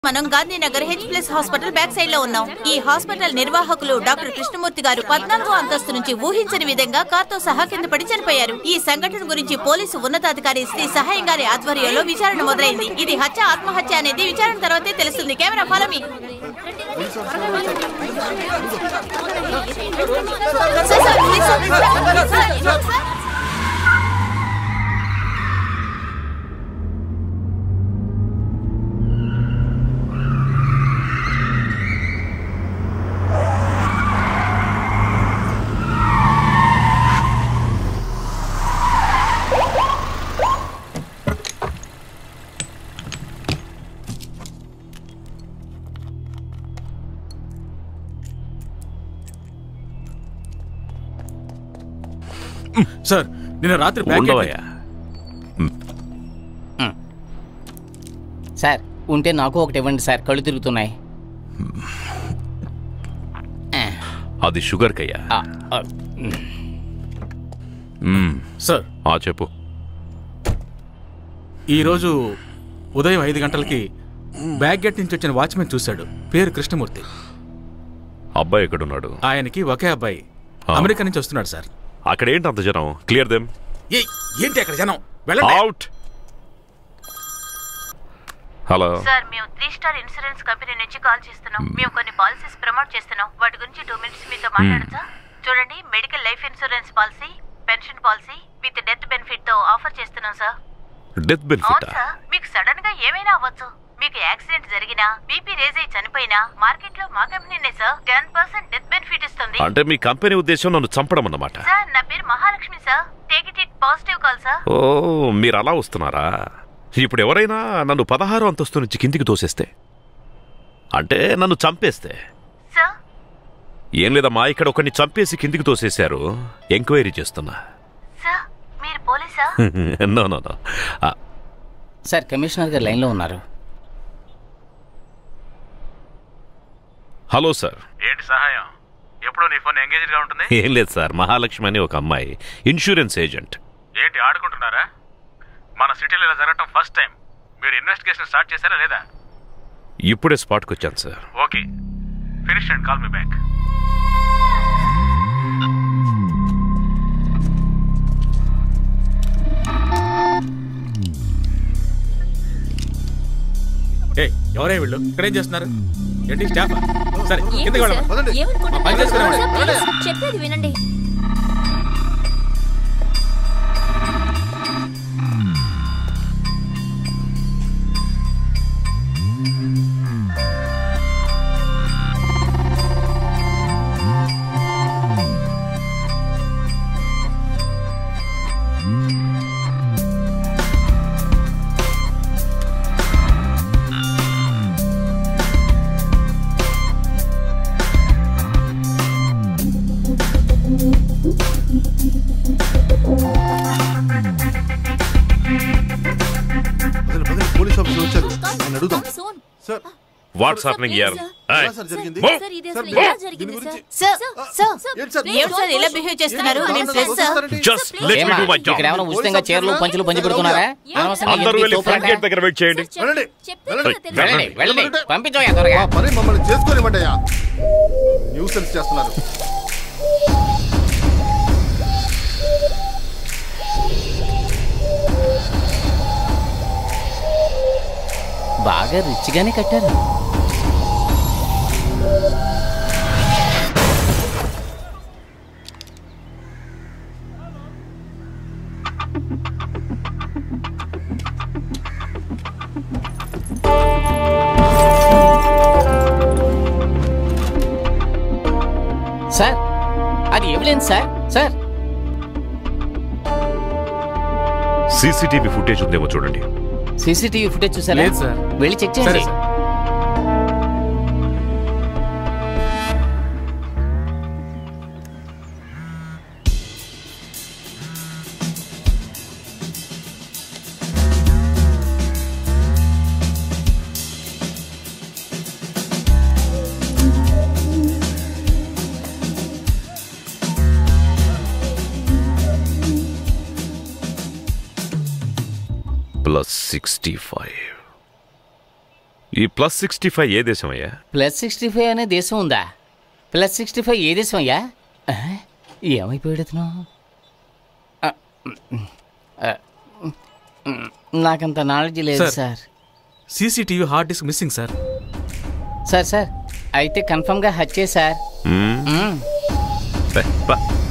మనం Gandhinagar H plus hospital back side లో ఉన్నాం ఈ హాస్పిటల్ నిర్వాహకులు డాక్టర్ కృష్ణమూర్తి గారు పద్నాలుగో అంతస్తు నుంచి ఊహించని విధంగా కార్తో సహా కింద పడి చనిపోయారు ఈ సంఘటన గురించి పోలీసు ఉన్నతాధికారి శ్రీ సహాయం గారి ఆధ్వర్యంలో విచారణ మొదలైంది ఇది హత్య ఆత్మహత్య అనేది విచారణ తర్వాతే తెలుస్తుంది కెమెరా ఫాలో మీ sir, sir, please, sir. Sir, sir. Sir నిన్న రాత్రి ప్యాకెట్ ఉండవయ్యా సార్ ఉంటే నాకు ఒకటి ఇవ్వండి సార్ కళ్ళు తిరుగుతున్నాయి అది షుగర్ కయ్యా ఆ, ఆ, మ్మ్. సార్ ఆ చెప్పు ఈరోజు ఉదయం ఐదు గంటలకి బ్యాక్ గేట్ నుంచి వచ్చిన వాచ్మెన్ చూశాడు పేరు కృష్ణమూర్తి అబ్బాయి ఎక్కడున్నాడు ఆయనకి ఒకే అబ్బాయి ఆ. అమెరికా నుంచి వస్తున్నాడు సార్ అక్కడ ఏంటి అంత జనం క్లియర్ దెమ్ ఏయ్ ఏంటి అక్కడ జనం వెళ్ళండి అవుట్ హలో సార్ మేము త్రీ స్టార్ ఇన్సూరెన్స్ కంపెనీ నుంచి కాల్ చేస్తున్నాం మేము కొన్ని పాలసీస్ ప్రమోట్ చేస్తున్నాం వాటి గురించి టూ మినిట్స్ మీతో మాట్లాడచ్చా చూడండి medical life insurance policy pension policy with death benefit తో ఆఫర్ చేస్తున్నాం సార్ డెత్ బెనిఫిట్ అవును సార్ మీకు సడన్ గా ఏమైనా అవ్వచ్చు మీకు యాక్సిడెంట్ జరిగినా బీపీ రేజ్ అయి చనిపోయినా మార్కెట్ లో మా కంపెనీనే sir ten percent death benefit ఇస్తుంది అంటే మీ కంపెనీ ఉద్దేశం నన్ను చంపడం అన్నమాట సార్ నా పేరు Mahalakshmi sir take it it positive call sir ఓ మీరు అలా వస్తున్నారా ఇప్పుడు ఎవరైనా నన్ను పదహారు అంతస్తు నుంచి కిందికి తోసేస్తే అంటే నన్ను చంపేస్తే సార్ ఏం లేదమ్మా ఇక్కడ ఒకరిని చంపేసి కిందికి తోసేశారు ఎంక్వైరీ చేస్తున్నా సార్ మీరు పోలీసా నో నో నో ఆ, సార్ కమిషనర్ గారు లైన్లో ఉన్నారు హలో సార్ ఏంటి సహాయం ఎప్పుడు నీ ఫోన్ ఎంగేజ్డ్ గా ఉంటుంది ఏం లేదు సార్ మహాలక్ష్మి అని ఒక అమ్మాయి ఇన్సూరెన్స్ ఏజెంట్ ఏంటి ఆడుకుంటున్నారా మన సిటీలో ఇలా జరగటం ఫస్ట్ టైం మీరు ఇన్వెస్టిగేషన్ స్టార్ట్ చేశారా లేదా ఇప్పుడే స్పాట్కి వచ్చాను sir okay finish and call me back ఏ ఎవరే వీళ్ళు ఇక్కడ ఏం చేస్తున్నారు ఏంటి స్టాఫ్ సరే కిందకి వెళ్ళమా పని చేసుకునేవాడు. చెప్పేది వినండి పదండి, పదండి, పోలీస్ ఆఫీసర్ వచ్చారు ఆయన అడుగుదాం సోన్ సార్ వాట్స్ హ్యాపెనింగ్ ఇయర్ ఎలా సార్ జరిగింది సార్ ఇది సార్, అసలు ఎలా దీని జరిగింది గురించి సార్ సార్ సార్ ఏంటి సార్ ఏమిటి సార్ ఇలా బిహేవ్ చేస్తున్నారు నేను press sir just let me ఏమా డు మై జాబ్ ఇక్కడ ఏమైనా ఉచితంగా చీరలు పంచులు పంచి పెడుతున్నారా అనవసరంగా అందరూ ఎందుకు వెళ్ళి ఈ ఫ్రంట్ తోపులాట? గేట్ దగ్గర వెయిట్ చేయండి వెళ్ళండి, చెప్పేది వెళ్ళండి. వెళ్ళండి వెళ్ళండి వెళ్ళండి. పంపించోయా త్వరగా ఆ పని మమ్మల్ని చేసుకోనివ్వండి అయ్యా న్యూసెన్స్ చేస్తున్నారు బాగా రిచ్గానే కట్టారు సార్ అది evidence sir sir CCTV footage ఉందేమో చూడండి సీసీటీవీ ఫుటేజ్ చూసారా లేదు సార్. వెళ్ళి చెక్ సరే చేయండి సార్ ప్లస్ సిక్స్టీ ఫైవ్ ఈ ప్లస్ సిక్స్టీ ఫైవ్ ఏ దేశం అయ్యా ప్లస్ సిక్స్టీ ఫైవ్ అనే దేశం ఉందా ప్లస్ సిక్స్టీ ఫైవ్ ఏ దేశం అయ్యా ఆ, ఏమైపోయాడు ఇతను ఆ, ఆ, నాకంత నాలెడ్జ్ లేదు sir. Sir CCTV hard disk missing sir sir sir అయితే కన్ఫర్మ్గా హత్యే సార్ మ్మ్. మ్మ్. బా, బా.